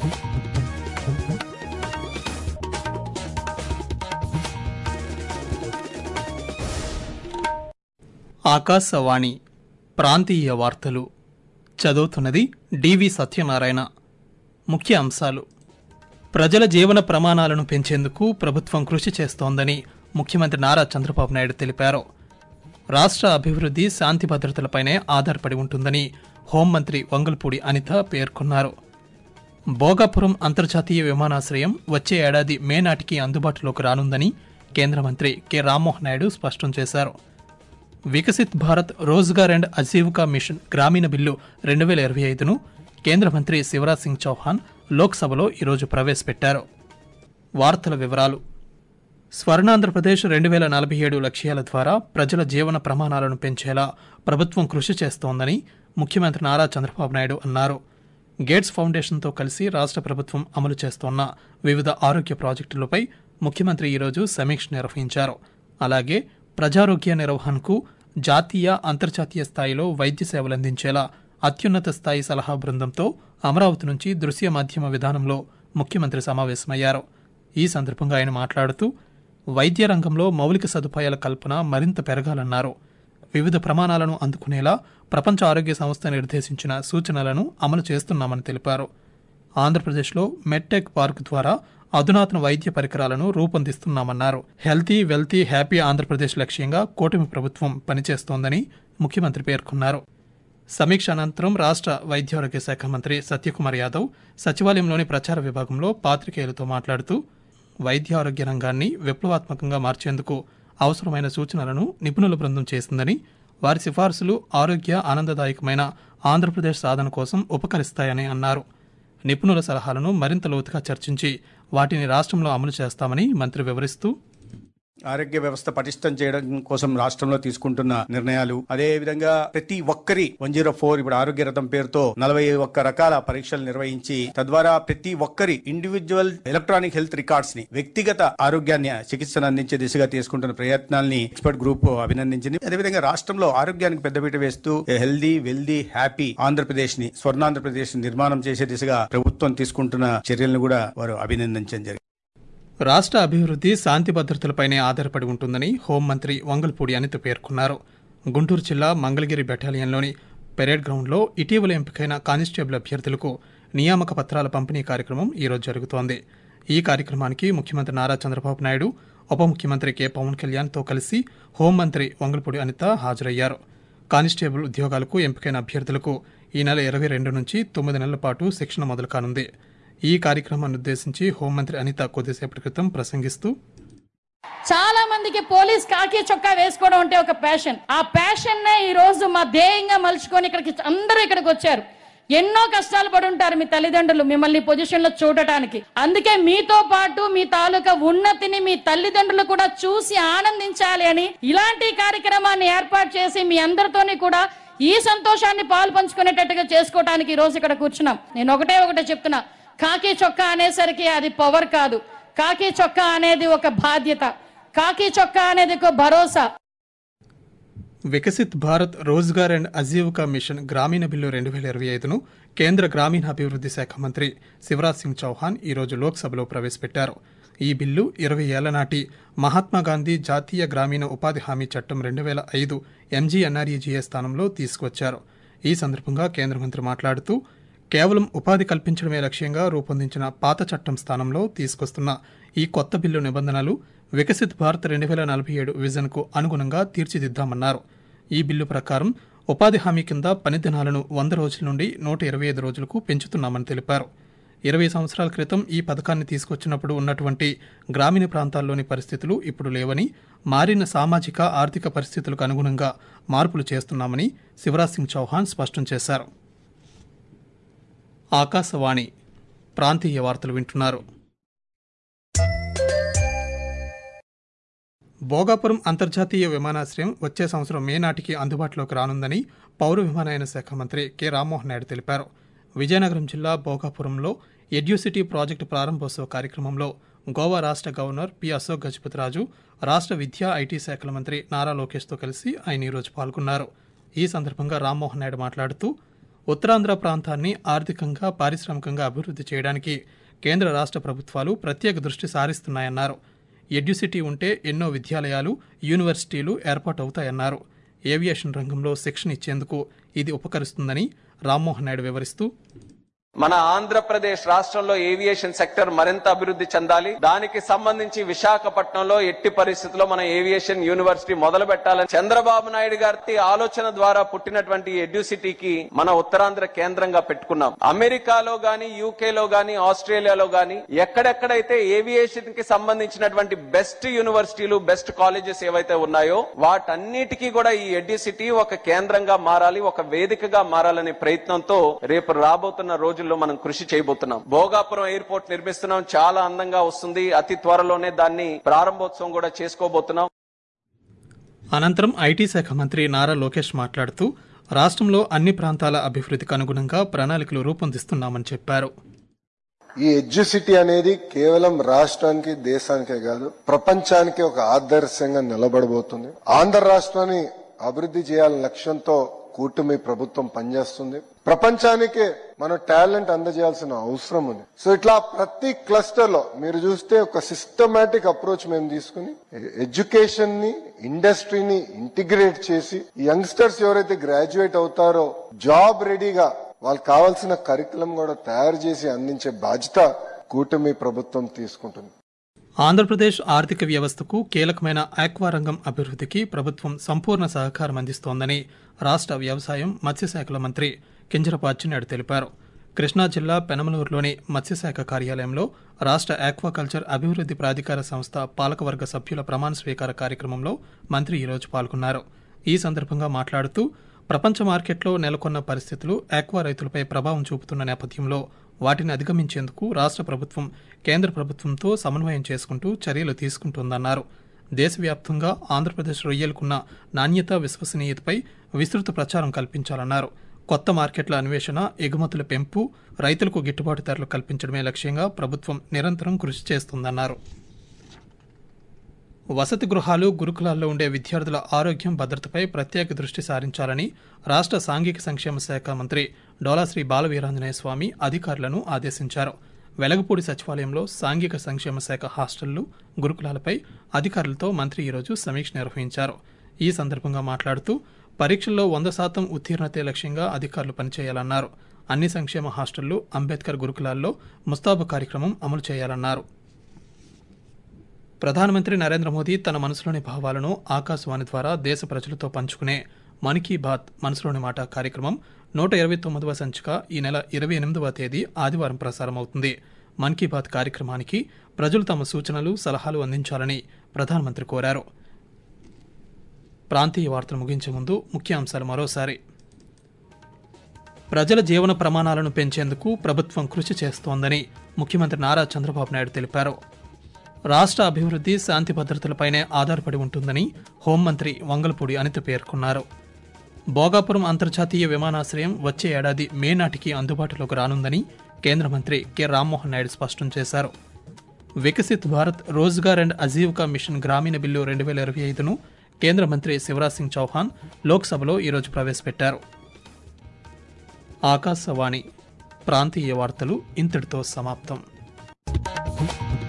ఆకాశవాణి ప్రాంతీయ వార్తలు చదువుతున్నది డివి సత్యనారాయణ ముఖ్య అంశాలు ప్రజల జీవన ప్రమాణాలను పెంచేందుకు ప్రభుత్వం కృషి చేస్తోందని ముఖ్యమంత్రి నారా చంద్రబాబు నాయుడు తెలిపారు రాష్ట్ర అభివృద్ధి శాంతి భద్రతలపైనే ఆధారపడి ఉంటుందని హోంమంత్రి వంగల్పూడి అనిత పేర్కొన్నారు భోగాపురం అంతర్జాతీయ విమానాశ్రయం వచ్చే ఏడాది మే నాటికి అందుబాటులోకి రానుందని కేంద్ర మంత్రి కె రామ్మోహన్ నాయుడు స్పష్టం చేశారు Viksit Bharat Rozgar and Ajeevika mission Gramin bill రెండు వేల ఇరవై ఐదును కేంద్ర మంత్రి శివరాజ్ సింగ్ చౌహాన్ లోక్సభలో ఈరోజు ప్రవేశపెట్టారు వార్తల వివరాలు స్వర్ణాంధ్రప్రదేశ్ రెండు వేల నలభై ఏడు లక్ష్యాల ద్వారా ప్రజల జీవన ప్రమాణాలను పెంచేలా ప్రభుత్వం కృషి చేస్తోందని ముఖ్యమంత్రి నారా చంద్రబాబు నాయుడు అన్నారు గేట్స్ ఫౌండేషన్తో కలిసి రాష్ట్ర ప్రభుత్వం అమలు చేస్తోన్న వివిధ ఆరోగ్య ప్రాజెక్టులపై ముఖ్యమంత్రి ఈరోజు సమీక్ష నిర్వహించారు అలాగే ప్రజారోగ్య నిర్వహణకు జాతీయ అంతర్జాతీయ స్థాయిలో వైద్య సేవలు అందించేలా అత్యున్నత స్థాయి సలహా బృందంతో అమరావతి నుంచి దృశ్య మాధ్యమ విధానంలో ముఖ్యమంత్రి సమావేశమయ్యారు ఈ సందర్భంగా ఆయన మాట్లాడుతూ వైద్య రంగంలో మౌలిక సదుపాయాల కల్పన మరింత పెరగాలన్నారు వివిధ ప్రమాణాలను అందుకునేలా ప్రపంచ ఆరోగ్య సంస్థ నిర్దేశించిన సూచనలను అమలు చేస్తున్నామని తెలిపారు ఆంధ్రప్రదేశ్లో మెడ్టెక్ పార్క్ ద్వారా అధునాతన వైద్య పరికరాలను రూపొందిస్తున్నామన్నారు హెల్తీ వెల్తీ హ్యాపీ ఆంధ్రప్రదేశ్ లక్ష్యంగా కూటమి ప్రభుత్వం పనిచేస్తోందని ముఖ్యమంత్రి పేర్కొన్నారు సమీక్ష అనంతరం రాష్ట్ర వైద్యారోగ్య శాఖ మంత్రి సత్యకుమార్ యాదవ్ సచివాలయంలోని ప్రచార విభాగంలో పాత్రికేయులతో మాట్లాడుతూ వైద్యారోగ్య రంగాన్ని విప్లవాత్మకంగా మార్చేందుకు అవసరమైన సూచనలను నిపుణుల బృందం చేసిందని వారి సిఫార్సులు ఆరోగ్య ఆనందదాయకమైన ఆంధ్రప్రదేశ్ సాధన కోసం ఉపకరిస్తాయని అన్నారు నిపుణుల సలహాలను మరింత లోతుగా చర్చించి వాటిని రాష్ట్రంలో అమలు చేస్తామని మంత్రి వివరిస్తూ ఆరోగ్య వ్యవస్థ పటిష్టం చేయడం కోసం రాష్ట్రంలో తీసుకుంటున్న నిర్ణయాలు అదే విధంగా ప్రతి ఒక్కరి వన్ జీరో ఫోర్ ఇప్పుడు ఆరోగ్య రథం పేరుతో నలభై ఒక్క రకాల పరీక్షలు నిర్వహించి తద్వారా ప్రతి ఒక్కరి ఇండివిజువల్ ఎలక్ట్రానిక్ హెల్త్ రికార్డ్స్ ని వ్యక్తిగత ఆరోగ్యాన్ని చికిత్సను అందించే దిశగా తీసుకుంటున్న ప్రయత్నాల్ని ఎక్స్పర్ట్ గ్రూప్ అభినందించింది అదేవిధంగా రాష్ట్రంలో ఆరోగ్యానికి పెద్దపీట వేస్తూ హెల్దీ వెల్దీ హ్యాపీ ఆంధ్రప్రదేశ్ ని స్వర్ణాంధ్రప్రదేశ్ నిర్మాణం చేసే దిశగా ప్రభుత్వం తీసుకుంటున్న చర్యలను కూడా వారు అభినందించడం జరిగింది రాష్ట్ర అభివృద్ధి శాంతి భద్రతలపైనే ఆధారపడి ఉంటుందని హోంమంత్రి వంగల్పూడి అనిత పేర్కొన్నారు గుంటూరు జిల్లా మంగళగిరి బెటాలియన్లోని పెరేడ్ గ్రౌండ్లో ఇటీవల ఎంపికైన కానిస్టేబుల్ అభ్యర్థులకు నియామక పత్రాల పంపిణీ కార్యక్రమం ఈరోజు జరుగుతోంది ఈ కార్యక్రమానికి ముఖ్యమంత్రి నారా చంద్రబాబు నాయుడు ఉప ముఖ్యమంత్రి కె పవన్ కళ్యాణ్తో కలిసి హోంమంత్రి వంగల్పూడి అనిత హాజరయ్యారు కానిస్టేబుల్ ఉద్యోగాలకు ఎంపికైన అభ్యర్థులకు ఈ నెల ఇరవై రెండు నుంచి తొమ్మిది నెలల పాటు శిక్షణ మొదలు కానుంది ఈ కార్యక్రమాన్ని ఉద్దేశించి హోంమంత్రి అనిత కొద్దిసేపటి క్రితం ప్రసంగిస్తూ చాలా మందికి పోలీస్ కాకి చొక్కా వేసుకోవడం అంటే ఒక ప్యాషన్ ఆ ప్యాషన్ నే ఈ రోజు మా ధ్యేయంగా మలుచుకొని ఇక్కడికి అందరూ ఇక్కడికి వచ్చారు ఎన్నో కష్టాలు పడి ఉంటారు మీ తల్లిదండ్రులు మిమ్మల్ని పొజిషన్ లో చూడటానికి అందుకే మీతో పాటు మీ తాలూకా ఉన్నతిని మీ తల్లిదండ్రులు కూడా చూసి ఆనందించాలి అని ఇలాంటి కార్యక్రమాన్ని ఏర్పాటు చేసి మీ అందరితోని కూడా ఈ సంతోషాన్ని పాలు పంచుకునేటట్టుగా చేసుకోవడానికి ఈ రోజు ఇక్కడ కూర్చున్నాం నేను ఒకటే ఒకటే చెప్తున్నా కాకి చొక్కా అనేసరికి అది పవర్ కాదు కాకి చొక్కా అనేది ఒక బాధ్యత కాకి చొక్కా అనేది ఒక భరోసా Viksit Bharat Rozgar and Ajeevika mission Gramin bill రెండు వేల ఇరవై ఐదును కేంద్ర గ్రామీణాభివృద్ధి శాఖ మంత్రి శివరాజ్ సింగ్ చౌహాన్ ఈరోజు లోక్సభలో ప్రవేశపెట్టారు ఈ బిల్లు ఇరవై ఏళ్ల నాటి మహాత్మాగాంధీ జాతీయ గ్రామీణ ఉపాధి హామీ చట్టం రెండు వేల ఐదు ఎంజీఎన్ఆర్ఈజీఏ స్థానంలో తీసుకొచ్చారు ఈ సందర్భంగా కేంద్ర మంత్రి మాట్లాడుతూ కేవలం ఉపాధి కల్పించడమే లక్ష్యంగా రూపొందించిన పాత చట్టం స్థానంలో తీసుకొస్తున్న ఈ కొత్త బిల్లు నిబంధనలు వికసిత్ భారత్ రెండు వేల నలభై ఏడు విజన్కు అనుగుణంగా తీర్చిదిద్దామన్నారు ఈ బిల్లు ప్రకారం ఉపాధి హామీ కింద పని దినాలను వంద రోజుల నుండి నూట ఇరవై ఐదు రోజులకు పెంచుతున్నామని తెలిపారు ఇరవై సంవత్సరాల క్రితం ఈ పథకాన్ని తీసుకొచ్చినప్పుడు ఉన్నటువంటి గ్రామీణ ప్రాంతాల్లోని పరిస్థితులు ఇప్పుడు లేవని మారిన సామాజిక ఆర్థిక పరిస్థితులకు అనుగుణంగా మార్పులు చేస్తున్నామని శివరాజ్ సింగ్ చౌహాన్ స్పష్టం చేశారు ఆకాశవాణి ప్రాంతీయ వార్తలు వింటున్నారు భోగాపురం అంతర్జాతీయ విమానాశ్రయం వచ్చే సంవత్సరం మే నాటికి అందుబాటులోకి రానుందని పౌర విమానయాన శాఖ మంత్రి కె రామ్మోహన్ నాయుడు తెలిపారు విజయనగరం జిల్లా భోగాపురంలో ఎడ్యూసిటీ ప్రాజెక్టు ప్రారంభోత్సవ కార్యక్రమంలో గోవా రాష్ట్ర గవర్నర్ పి అశోక్ గజపతిరాజు రాష్ట్ర విద్యా ఐటీ శాఖల మంత్రి నారా లోకేష్తో కలిసి ఆయన ఈరోజు పాల్గొన్నారు ఈ సందర్భంగా రామ్మోహన్ నాయుడు మాట్లాడుతూ ఉత్తరాంధ్ర ప్రాంతాన్ని ఆర్థికంగా పారిశ్రామికంగా అభివృద్ధి చేయడానికి కేంద్ర రాష్ట్ర ప్రభుత్వాలు ప్రత్యేక దృష్టి సారిస్తున్నాయన్నారు ఎడ్యుసిటీ ఉంటే ఎన్నో విద్యాలయాలు యూనివర్సిటీలు ఏర్పాటవుతాయన్నారు ఏవియేషన్ రంగంలో శిక్షణ ఇచ్చేందుకు ఇది ఉపకరిస్తుందని రామ్మోహన్ నాయుడు వివరిస్తూ మన ఆంధ్రప్రదేశ్ రాష్ట్రంలో ఏవియేషన్ సెక్టర్ మరింత అభివృద్ధి చెందాలి దానికి సంబంధించి విశాఖపట్నంలో ఎట్టి పరిస్థితుల్లో మన ఏవియేషన్ యూనివర్సిటీ మొదలు పెట్టాలని చంద్రబాబు నాయుడు గారి ఆలోచన ద్వారా పుట్టినటువంటి ఎడ్యుసిటీకి మన ఉత్తరాంధ్ర కేంద్రంగా పెట్టుకున్నాం అమెరికాలో గాని యూకేలో గాని ఆస్ట్రేలియాలో గాని ఎక్కడెక్కడైతే ఏవియేషన్ కి సంబంధించినటువంటి బెస్ట్ యూనివర్సిటీలు బెస్ట్ కాలేజెస్ ఏవైతే ఉన్నాయో వాటన్నిటికీ కూడా ఈ ఎడ్యుసిటీ ఒక కేంద్రంగా మారాలి ఒక వేదికగా మారాలనే ప్రయత్నంతో రేపు రాబోతున్న రోజుల్లో మనం కృషి చేయబోతున్నాం భోగాపురం ఎయిర్పోర్ట్ నిర్మిస్తున్నాం చాలా అందంగా వస్తుంది అతి త్వరలోనే దాన్ని ప్రారంభోత్సవం కూడా చేసుకోబోతున్నాం అనంతరం ఐటీ శాఖ మంత్రి నారా లోకేష్ మాట్లాడుతూ రాష్ట్రంలో అన్ని ప్రాంతాల అభివృద్ధికి అనుగుణంగా ప్రణాళికలు రూపొందిస్తున్నామని చెప్పారు ఈ ఎడ్యుసిటీ అనేది కేవలం రాష్ట్రానికి దేశానికే కాదు ప్రపంచానికి ఒక ఆదర్శంగా నిలబడబోతుంది ఆంధ్ర రాష్ట్రాన్ని అభివృద్ధి చేయాలనే లక్ష్యంతో కూటమి ప్రభుత్వం పనిచేస్తుంది ప్రపంచానికే మనం టాలెంట్ అందజేయాల్సిన అవసరం ఉంది సో ఇట్లా ప్రతి క్లస్టర్ లో మీరు చూస్తే ఒక సిస్టమేటిక్ అప్రోచ్ మేము తీసుకుని ఎడ్యుకేషన్ ని ఇండస్ట్రీని ఇంటిగ్రేట్ చేసి యంగ్స్టర్స్ ఎవరైతే గ్రాడ్యుయేట్ అవుతారో జాబ్ రెడీగా వాళ్ళకి కావాల్సిన కరికులం కూడా తయారు చేసి అందించే బాధ్యత కూటమి ప్రభుత్వం తీసుకుంటుంది ఆంధ్రప్రదేశ్ ఆర్థిక వ్యవస్థకు కీలకమైన ఆక్వా రంగం అభివృద్ధికి ప్రభుత్వం సంపూర్ణ సహకారం అందిస్తోందని రాష్ట్ర వ్యవసాయం మత్స్యశాఖల మంత్రి కింజరపు అచ్చెన్నాయుడు తెలిపారు కృష్ణా జిల్లా పెనమలూరులోని మత్స్యశాఖ కార్యాలయంలో రాష్ట్ర ఆక్వాకల్చర్ అభివృద్ధి ప్రాధికార సంస్థ పాలకవర్గ సభ్యుల ప్రమాణ స్వీకార కార్యక్రమంలో మంత్రి ఈరోజు పాల్గొన్నారు ఈ సందర్భంగా మాట్లాడుతూ ప్రపంచ మార్కెట్లో నెలకొన్న పరిస్థితులు ఆక్వా రైతులపై ప్రభావం చూపుతున్న నేపథ్యంలో వాటిని అధిగమించేందుకు రాష్ట్ర ప్రభుత్వం కేంద్ర ప్రభుత్వంతో సమన్వయం చేసుకుంటూ చర్యలు తీసుకుంటోందన్నారు దేశవ్యాప్తంగా ఆంధ్రప్రదేశ్ రొయ్యలకున్న నాణ్యత విశ్వసనీయతపై విస్తృత ప్రచారం కల్పించాలన్నారు కొత్త మార్కెట్ల అన్వేషణ ఎగుమతుల పెంపు రైతులకు గిట్టుబాటు ధరలు కల్పించడమే లక్ష్యంగా ప్రభుత్వం నిరంతరం కృషి చేస్తుందన్నారు వసతి గృహాలు గురుకులాల్లో ఉండే విద్యార్థుల ఆరోగ్యం భద్రతపై ప్రత్యేక దృష్టి సారించాలని రాష్ట్ర సాంఘిక సంక్షేమ శాఖ మంత్రి డోలాశ్రీ బాలవీరాంజనేయ స్వామి అధికారులను ఆదేశించారు వెలగపూడి సచివాలయంలో సాంఘిక సంక్షేమ శాఖ హాస్టళ్లు గురుకులాలపై అధికారులతో మంత్రి ఈరోజు సమీక్ష నిర్వహించారు ఈ సందర్భంగా మాట్లాడుతూ పరీక్షల్లో వంద శాతం ఉత్తీర్ణతే లక్ష్యంగా అధికారులు పనిచేయాలన్నారు అన్ని సంక్షేమ హాస్టళ్లు అంబేద్కర్ గురుకులాల్లో ముస్తాబు కార్యక్రమం అమలు చేయాలన్నారు ప్రధానమంత్రి నరేంద్ర మోదీ తన మనసులోని భావాలను ఆకాశవాణి ద్వారా దేశ ప్రజలతో పంచుకునే మన్ కీ బాత్ మనసులోని మాట కార్యక్రమం నూట ఇరవై తొమ్మిదవ సంచిక ఈ నెల ఇరవై ఎనిమిదవ తేదీ ఆదివారం ప్రసారమవుతుంది మన్ కీ బాత్ కార్యక్రమానికి ప్రజలు తమ సూచనలు సలహాలు అందించాలని ప్రధానమంత్రి కోరారు ప్రాంతీయ వార్తలు ముగించే ముందు ముఖ్యాంశాలు మరోసారి ప్రజల జీవన ప్రమాణాలను పెంచేందుకు ప్రభుత్వం కృషి చేస్తోందని ముఖ్యమంత్రి నారా చంద్రబాబు నాయుడు తెలిపారు రాష్ట్ర అభివృద్ధి శాంతి భద్రతలపైనే ఆధారపడి ఉంటుందని హోంమంత్రి వంగలపూడి అనిత పేర్కొన్నారు భోగాపురం అంతర్జాతీయ విమానాశ్రయం వచ్చే ఏడాది మే నాటికి అందుబాటులోకి రానుందని కేంద్ర మంత్రి కె రామ్మోహన్ నాయుడు స్పష్టం చేశారు Viksit Bharat Rozgar and Ajeevika mission Gramin bill రెండు వేల ఇరవై ఐదును కేంద్ర మంత్రి శివరాజ్ సింగ్ చౌహాన్ లోక్సభలో ఈరోజు ప్రవేశపెట్టారు ఆకాశవాణి ప్రాంతీయ వార్తలు ఇంతటితో సమాప్తం